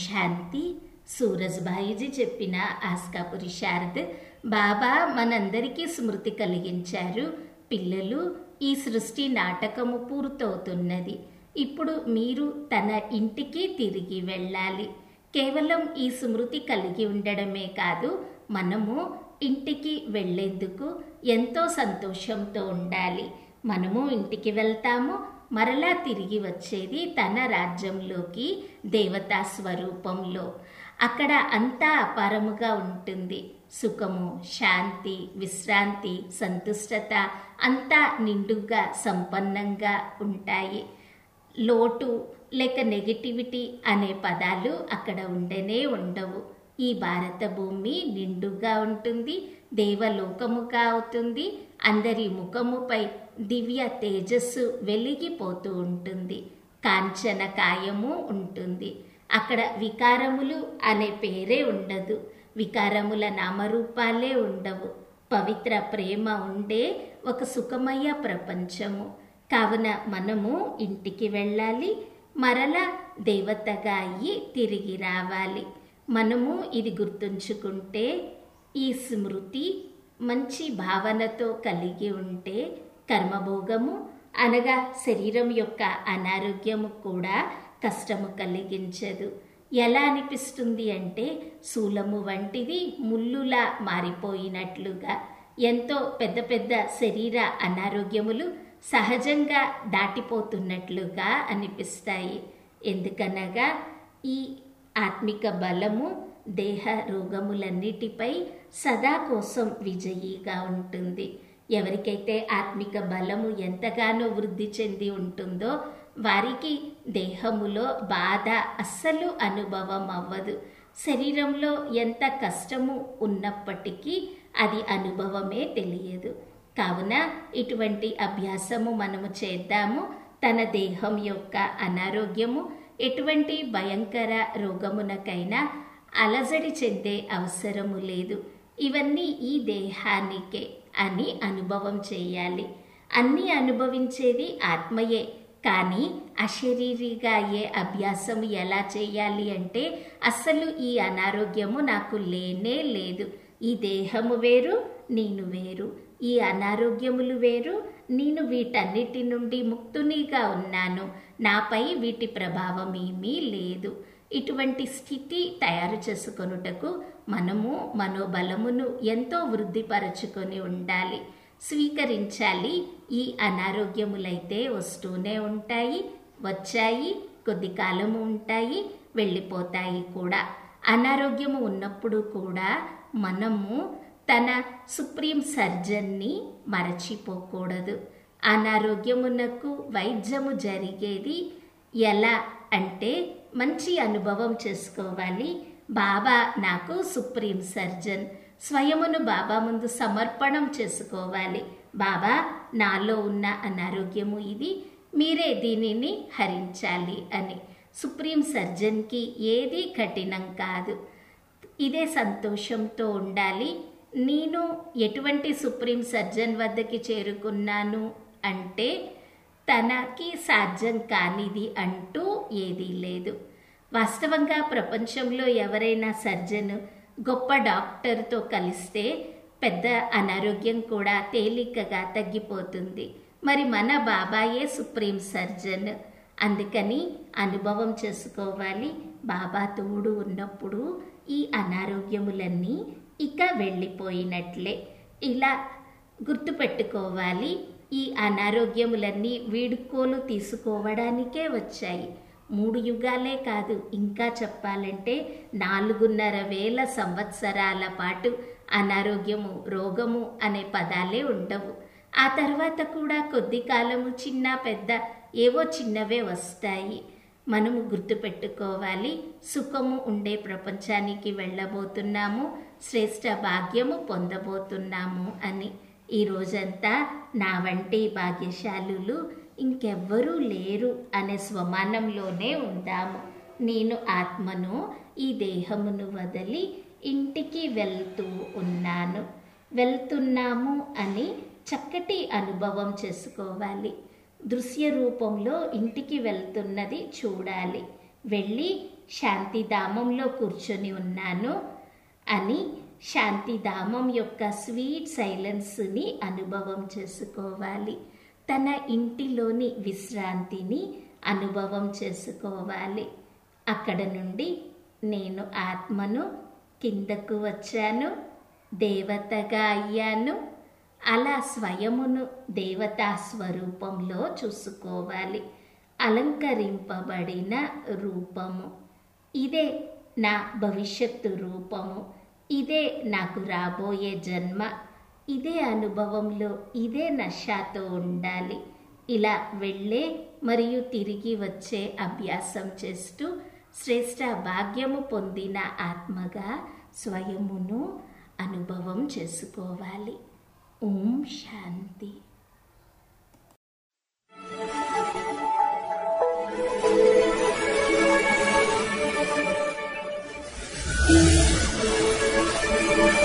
శాంతి సూరజ్భాయిజీ చెప్పిన ఆస్కాపురి శారద్ బాబా మనందరికీ స్మృతి కలిగించారు పిల్లలు ఈ సృష్టి నాటకము పూర్తవుతున్నది ఇప్పుడు మీరు తన ఇంటికి తిరిగి వెళ్ళాలి కేవలం ఈ స్మృతి కలిగి ఉండడమే కాదు మనము ఇంటికి వెళ్ళేందుకు ఎంతో సంతోషంతో ఉండాలి మనము ఇంటికి వెళ్తాము మరలా తిరిగి వచ్చేది తన రాజ్యంలోకి దేవతా స్వరూపంలో అక్కడ అంతా అపారముగా ఉంటుంది సుఖము శాంతి విశ్రాంతి సంతుష్టత అంతా నిండుగా సంపన్నంగా ఉంటాయి లోటు లేక నెగిటివిటీ అనే పదాలు అక్కడ ఉండనే ఉండవు ఈ భారత భూమి నిండుగా ఉంటుంది దేవలోకముగా అవుతుంది అందరి ముఖముపై దివ్య తేజస్సు వెలిగిపోతూ ఉంటుంది కాంచన కాయము ఉంటుంది అక్కడ వికారములు అనే పేరే ఉండదు వికారముల నామరూపాలే ఉండవు పవిత్ర ప్రేమ ఉండే ఒక సుఖమయ ప్రపంచము కావున మనము ఇంటికి వెళ్ళాలి మరల దేవతగా అయ్యి తిరిగి రావాలి మనము ఇది గుర్తుంచుకుంటే ఈ స్మృతి మంచి భావనతో కలిగి ఉంటే కర్మభోగము అనగా శరీరం యొక్క అనారోగ్యము కూడా కష్టము కలిగించదు ఎలా అనిపిస్తుంది అంటే శూలము వంటిది ముల్లులా మారిపోయినట్లుగా ఎంతో పెద్ద పెద్ద శరీర అనారోగ్యములు సహజంగా దాటిపోతున్నట్లుగా అనిపిస్తాయి ఎందుకనగా ఈ ఆత్మిక బలము దేహ రోగములన్నిటిపై సదా కోసం విజయీగా ఉంటుంది ఎవరికైతే ఆత్మిక బలము ఎంతగానో వృద్ధి చెంది ఉంటుందో వారికి దేహములో బాధ అస్సలు అనుభవం అవ్వదు శరీరంలో ఎంత కష్టము ఉన్నప్పటికీ అది అనుభవమే తెలియదు కావున ఇటువంటి అభ్యాసము మనము చేద్దాము తన దేహం యొక్క అనారోగ్యము ఎటువంటి భయంకర రోగమునకైనా అలజడి చెందే అవసరము లేదు ఇవన్నీ ఈ దేహానికే అని అనుభవం చేయాలి అన్నీ అనుభవించేది ఆత్మయే కానీ అశరీరిగా అయ్యే అభ్యాసం ఎలా చేయాలి అంటే అస్సలు ఈ అనారోగ్యము నాకు లేనే లేదు ఈ దేహము వేరు నేను వేరు ఈ అనారోగ్యములు వేరు నేను వీటన్నిటి నుండి ముక్తునిగా ఉన్నాను నాపై వీటి ప్రభావం ఏమీ లేదు ఇటువంటి స్థితి తయారు చేసుకొనుటకు మనము మనోబలమును ఎంతో వృద్ధిపరచుకొని ఉండాలి స్వీకరించాలి ఈ అనారోగ్యములైతే వస్తూనే ఉంటాయి వచ్చాయి కొద్ది కాలము ఉంటాయి వెళ్ళిపోతాయి కూడా అనారోగ్యము ఉన్నప్పుడు కూడా మనము తన సుప్రీం సర్జన్ని మరచిపోకూడదు అనారోగ్యమునకు వైద్యము జరిగేది ఎలా అంటే మంచి అనుభవం చేసుకోవాలి బాబా నాకు సుప్రీం సర్జన్ స్వయమును బాబా ముందు సమర్పణం చేసుకోవాలి బాబా నాలో ఉన్న అనారోగ్యము ఇది మీరే దీనిని హరించాలి అని సుప్రీం సర్జన్కి ఏది కఠినం కాదు ఇదే సంతోషంతో ఉండాలి నేను ఎటువంటి సుప్రీం సర్జన్ వద్దకి చేరుకున్నాను అంటే తనకి సాధ్యం కానిది అంటూ ఏదీ లేదు వాస్తవంగా ప్రపంచంలో ఎవరైనా సర్జన్ గొప్ప డాక్టర్తో కలిస్తే పెద్ద అనారోగ్యం కూడా తేలికగా తగ్గిపోతుంది మరి మన బాబాయే సుప్రీం సర్జన్ అందుకని అనుభవం చేసుకోవాలి బాబా తోడు ఉన్నప్పుడు ఈ అనారోగ్యములన్నీ ఇక వెళ్ళిపోయినట్లే ఇలా గుర్తుపెట్టుకోవాలి ఈ అనారోగ్యములన్నీ వీడుకోలు తీసుకోవడానికే వచ్చాయి మూడు యుగాలే కాదు ఇంకా చెప్పాలంటే నాలుగున్నర వేల సంవత్సరాల పాటు అనారోగ్యము రోగము అనే పదాలే ఉండవు ఆ తర్వాత కూడా కొద్ది కాలము చిన్న పెద్ద ఏవో చిన్నవే వస్తాయి మనము గుర్తుపెట్టుకోవాలి సుఖము ఉండే ప్రపంచానికి వెళ్ళబోతున్నాము శ్రేష్ట భాగ్యము పొందబోతున్నాము అని ఈ రోజంతా నా వంటి భాగ్యశాలులు ఇంకెవ్వరూ లేరు అనే స్వమానంలోనే ఉందాము నేను ఆత్మను ఈ దేహమును వదిలి ఇంటికి వెళ్తూ ఉన్నాను వెళ్తున్నాము అని చక్కటి అనుభవం చేసుకోవాలి దృశ్య రూపంలో ఇంటికి వెళ్తున్నది చూడాలి వెళ్ళి శాంతిధామంలో కూర్చొని ఉన్నాను అని శాంతిధామం యొక్క స్వీట్ సైలెన్స్ని అనుభవం చేసుకోవాలి తన ఇంటిలోని విశ్రాంతిని అనుభవం చేసుకోవాలి అక్కడ నుండి నేను ఆత్మను కిందకు వచ్చాను దేవతగా అయ్యాను అలా స్వయమును దేవతా స్వరూపంలో చూసుకోవాలి అలంకరింపబడిన రూపము ఇదే నా భవిష్యత్తు రూపము ఇదే నాకు రాబోయే జన్మ ఇదే అనుభవంలో ఇదే నషాతో ఉండాలి ఇలా వెళ్ళే మరియు తిరిగి వచ్చే అభ్యాసం చేస్తూ శ్రేష్ట భాగ్యము పొందిన ఆత్మగా స్వయమును అనుభవం చేసుకోవాలి ఓం శాంతి Thank you.